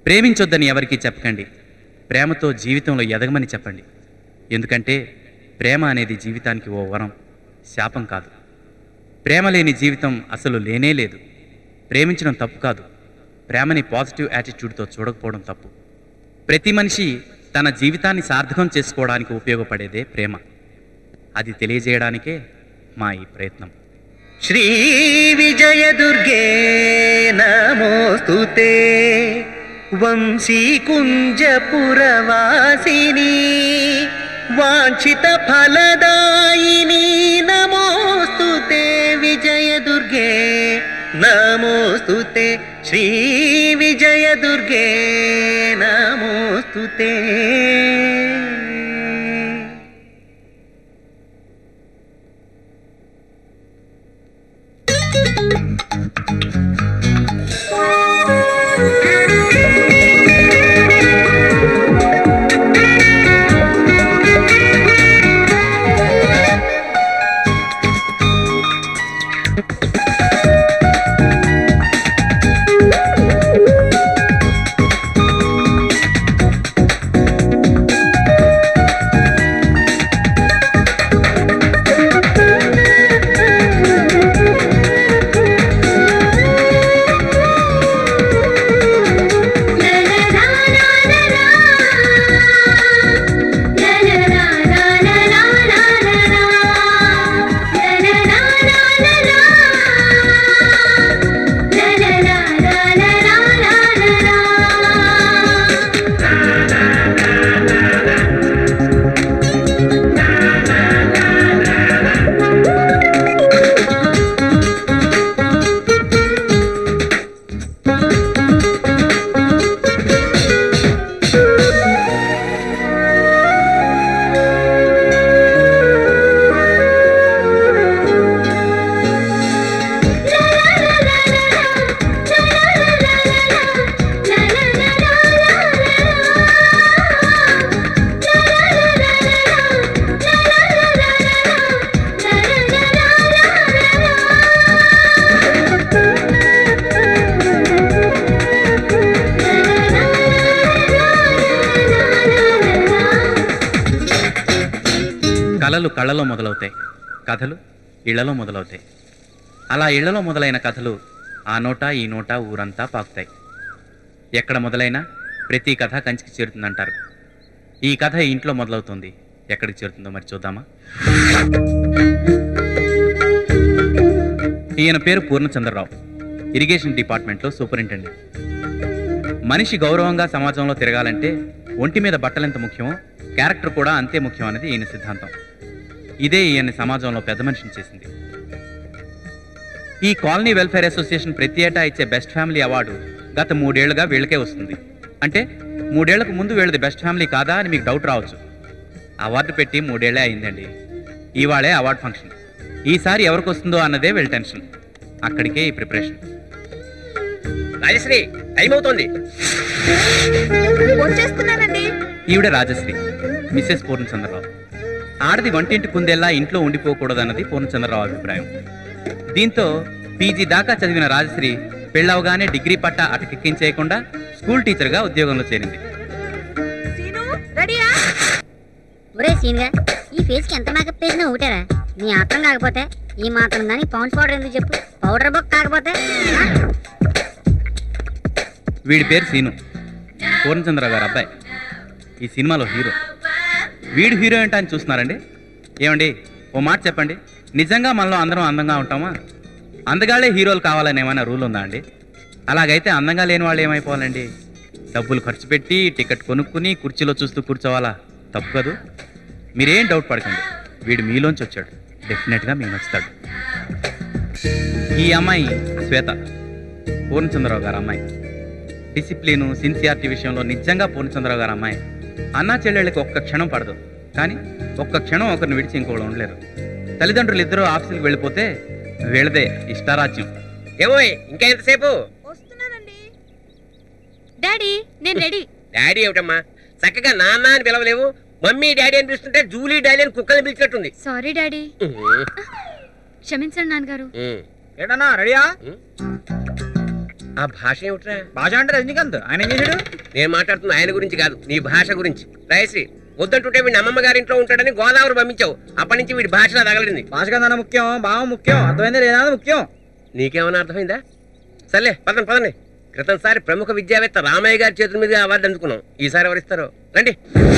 ప్రేమించొద్దని ఎవరికీ చెప్పకండి ప్రేమతో జీవితంలో ఎదగమని చెప్పండి ఎందుకంటే ప్రేమ అనేది జీవితానికి ఓ వరం శాపం కాదు ప్రేమ లేని జీవితం అసలు లేనే లేదు ప్రేమించడం తప్పు కాదు ప్రేమని పాజిటివ్ యాటిట్యూడ్తో చూడకపోవడం తప్పు ప్రతి మనిషి తన జీవితాన్ని సార్థకం చేసుకోవడానికి ఉపయోగపడేదే ప్రేమ అది తెలియజేయడానికే మా ఈ ప్రయత్నం శ్రీ విజయ దుర్గే నమోస్తుతే వంశీకుంజపురవాసిని వాంఛిత ఫలదాయిని నమోస్తుతే విజయ దుర్గే నమోస్తుతే శ్రీ విజయ దుర్గే నమోస్తుతే కళలు కళ్ళలో మొదలవుతాయి కథలు ఇళ్లలో మొదలవుతాయి అలా ఇళ్లలో మొదలైన కథలు ఆ నోట ఈ నోట ఊరంతా పాకుతాయి ఎక్కడ మొదలైనా ప్రతి కథ కంచికి చేరుతుందంటారు ఈ కథ ఈ ఇంట్లో మొదలవుతుంది ఎక్కడికి చేరుతుందో మరి చూద్దామా ఈయన పేరు పూర్ణచంద్రరావు ఇరిగేషన్ డిపార్ట్మెంట్లో సూపరింటెండెంట్ మనిషి గౌరవంగా సమాజంలో తిరగాలంటే ఒంటి మీద బట్టలెంత ముఖ్యమో క్యారెక్టర్ కూడా అంతే ముఖ్యం అనేది ఈయన సిద్ధాంతం ఇదే ఈయన సమాజంలో పెద్ద మనిషిని చేసింది ఈ కాలనీ వెల్ఫేర్ అసోసియేషన్ ప్రతి ఏటా ఇచ్చే బెస్ట్ ఫ్యామిలీ అవార్డు గత మూడేళ్లుగా వీళ్ళకే వస్తుంది అంటే మూడేళ్లకు ముందు వీళ్ళది బెస్ట్ ఫ్యామిలీ కాదా అని మీకు డౌట్ రావచ్చు అవార్డు పెట్టి మూడేళ్లే అయిందండి ఇవాళే అవార్డు ఫంక్షన్ ఈసారి ఎవరికి వస్తుందో అన్నదే వీళ్ళ టెన్షన్ అక్కడికే ఈ ప్రిపరేషన్ రాజశ్రీ టైం అవుతోంది వచ్చేస్తున్నానండి ఈవిడ రాజశ్రీ మిస్సెస్ పూర్ణచంద్రరావు ఆడది వంటింటి కుందేలా ఇంట్లో ఉండిపోకూడదన్నది పూర్ణచంద్రరావు అభిప్రాయం దీంతో పీజీ దాకా చదివిన రాజశ్రీ పెళ్ళవగానే డిగ్రీ పట్టా అటకెక్కించేయకుండా స్కూల్ టీచర్గా ఉద్యోగంలో చేరింది సీను రెడీయా ఒరే సీన్గా ఈ ఫేస్ కి ఎంత మేకప్ వేసినా ఒకటేరా నీ ఆత్రం కాకపోతే ఈ మాత్రం దానికి పౌండ్స్ పౌడర్ ఎందుకు చెప్పు పౌడర్ బొక్ కాకపోతే ఆ? వీడి పేరు సీను పూర్ణచంద్రరావు గారు అబ్బాయి ఈ సినిమాలో హీరో వీడు హీరో ఏంటా అని చూస్తున్నారండి ఏమండి ఓ మాట చెప్పండి నిజంగా మనలో అందరం అందంగా ఉంటామా అందగాళ్ళే హీరోలు కావాలని ఏమైనా రూల్ ఉందా అండి అలాగైతే అందంగా లేని వాళ్ళు ఏమైపోవాలండి డబ్బులు ఖర్చు పెట్టి టికెట్ కొనుక్కుని కుర్చీలో చూస్తూ కూర్చోవాలా తప్పు కదూ మీరేం డౌట్ పడకండి వీడు మీలోంచి వచ్చాడు డెఫినెట్గా మీకు నచ్చుతాడు ఈ అమ్మాయి శ్వేత పూర్ణచంద్రరావు గారు అమ్మాయి డిసిప్లిన్ సిన్సియారిటీ విషయంలో నిజంగా పూర్ణచంద్రరావు గారు అమ్మాయి అన్నా చెల్లెళ్ళకి ఒక్క క్షణం పడదు కానీ ఒక్క క్షణం ఒకరిని విడిచి ఇంకోళ్ళు ఉండలేరు తల్లిదండ్రులు ఇద్దరు ఆఫీసులకు వెళ్ళిపోతే వీళ్ళదే ఇష్టారాజ్యం ఏమోయ్ ఇంకా ఎంతసేపు వస్తున్నానండి డాడీ నేను రెడీ డాడీ ఏమిటమ్మా చక్కగా నాన్న అని పిలవలేవు మమ్మీ డాడీ అని పిలుస్తుంటే జూలీ డాడీ అని కుక్కల్ని పిలిచినట్టుంది సారీ డాడీ క్షమించండి నాన్నగారు ఉమ్. ఏంటన్నా రెడీయా ఆ భాష ఏమిట్రా భాష అంటే రజనీకాంత్ ఆయన ఏం చేశాడు నేను మాట్లాడుతున్న ఆయన గురించి కాదు నీ భాష గురించి రాయశ్రీ వద్దంటుంటే వీడి అమ్మమ్మ గారి ఇంట్లో ఉంటాడని గోదావరి పంపించావు అప్పటి నుంచి వీడి భాషలో తగలింది భాష కన్నా ముఖ్యం బావ ముఖ్యం అర్థమైంది లేదా ముఖ్యం నీకేమైనా అర్థమైందా సర్లే పదండి పదండి క్రితంసారి ప్రముఖ విద్యావేత్త రామయ్య గారి చేతుల మీద అవార్డు అందుకున్నాం ఈసారి ఎవరిస్తారో రండి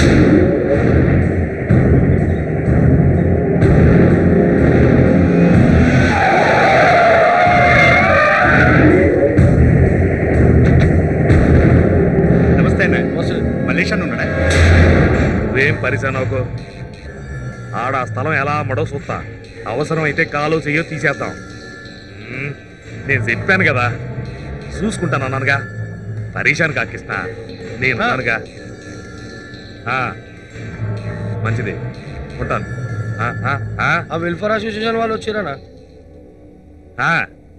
నమస్తే అన్న మలేష్ అన్న ఉన్నాడా నువ్వేం పరిశానవకు ఆడ ఆ స్థలం ఎలా అమ్మడో చూస్తా అవసరం అయితే కాలు చెయ్యో తీసేద్దాం మ్మ్. నేను చెప్పాను కదా చూసుకుంటాను అన్నానుగా పరీక్షాన్ని కాకిస్తా నేను అన్నానుగా ఆ, మంచిది ఉంటాను ఆ, ఆ, ఆ, ఆ వెల్ఫేర్ అసోసియేషన్ వాళ్ళు వచ్చారనా ఆ.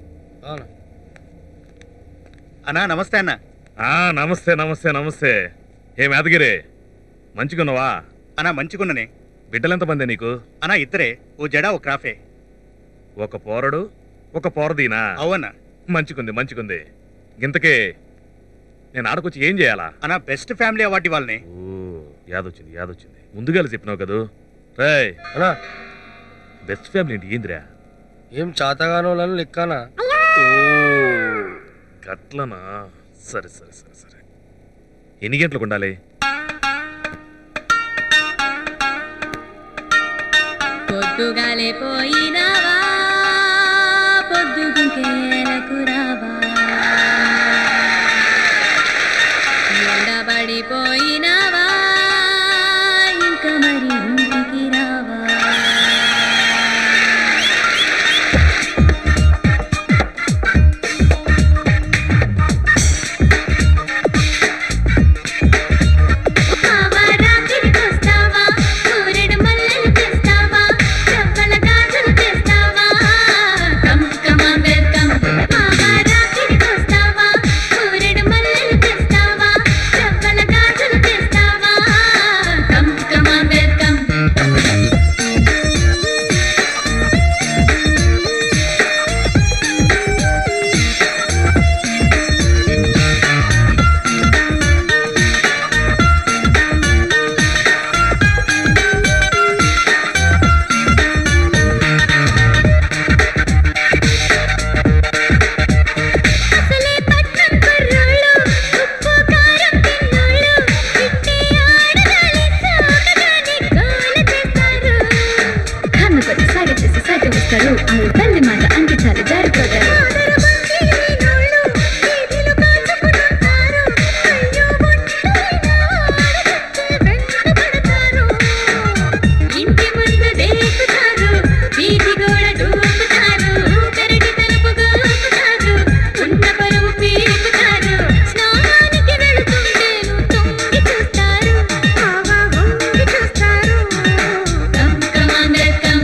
అన్నా నమస్తే అన్న ఆ, నమస్తే నమస్తే నమస్తే ఏం యాదగిరి మంచిగున్నావా అన్నా మంచిగున్ననే బిడ్డలెంతమంది నీకు అన్నా ఇద్దరే ఓ జడ ఓ క్రాఫే ఒక పోరడు ఒక పోరదీనా అవునా మంచిగుంది మంచిగుంది గింతకే నేను ఆడకొచ్చి ఏం చేయాలా అన్నా బెస్ట్ ఫ్యామిలీ అవార్డు ఇవ్వాలని ఓ యాదొచ్చింది యాదొచ్చింది ముందుగా చెప్పినావు కదూ రేయ్ అనా బెస్ట్ ఫ్యామిలీ ఏంటి ఏందిరా ఏం చాతగానో లెక్కనా ఓ గట్లనా సరే సరే సరే సరే ఎన్ని గంటలకు ఉండాలి పొద్దుగాలే పోయినావా పొద్దుగుంకేలకు రావా ఎండబడిపోయినావా ఇంకా మరి ఇంటికి రావా రాత్రికొస్తావా సూర్యుడు మల్లెలు తెస్తావా చప్పల గాజులు తెస్తావా కమ్ కమాన్ వెల్కమ్ మావా రాత్రికొస్తావా సూర్యుడు మల్లెలు తెస్తావా చప్పల గాజులు తెస్తావా కమ్ కమాన్ వెల్కమ్ అసలే పట్నం కుర్రోళ్ళు ఉప్పు కారం తిన్నోళ్ళు ఇట్టే ఆడదాని సాగదాని గోల చేస్తారు కన్ను కొట్టి సాగ చేసి సాగ వస్తారు అది తల్లి మాట అంకించాలి జారిపోతారు ఇంటి ముందు దేకుతారు వీధి గోడ దూకుతారు పెరటి తలుపు గోకుతారు ఉన్న పరువు పీకుతారు స్నానానికి వెళుతుంటేను తొంగి చూస్తారు ఆవా వంగి చూస్తారు కమ్ కమాన్ వెల్కమ్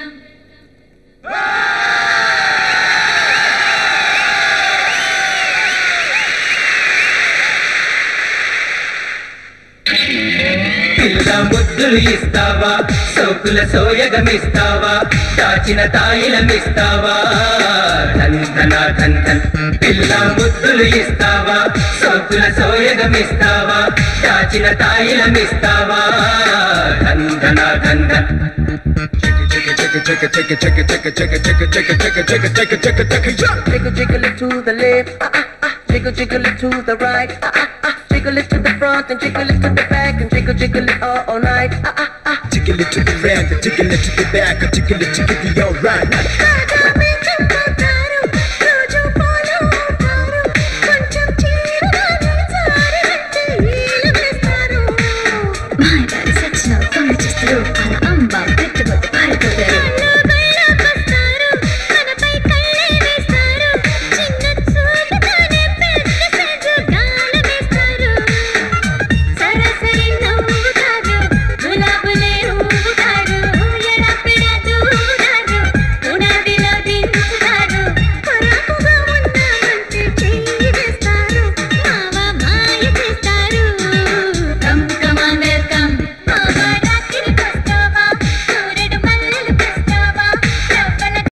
పిల్ల ముద్దులు ఇస్తావా సోకుల సోయగమిస్తావా దాచిన తాయిలమిస్తావా ధన్ ధన ధన్ ధన్ పిల్ల ముద్దులు ఇస్తావా సోకుల సోయగమిస్తావా దాచిన తాయిలమిస్తావా ధన్ ధన Dhan Dhan Jiggle jiggle it to the left, ah, ah, ah. jiggle jiggle it to the right, ah, ah, ah. jiggle it to the front and jiggle it to the back and jiggle jiggle it all, all night. Ah, ah, ah. Jiggle it to the left, jiggle it to the back, jiggle it to give you alright.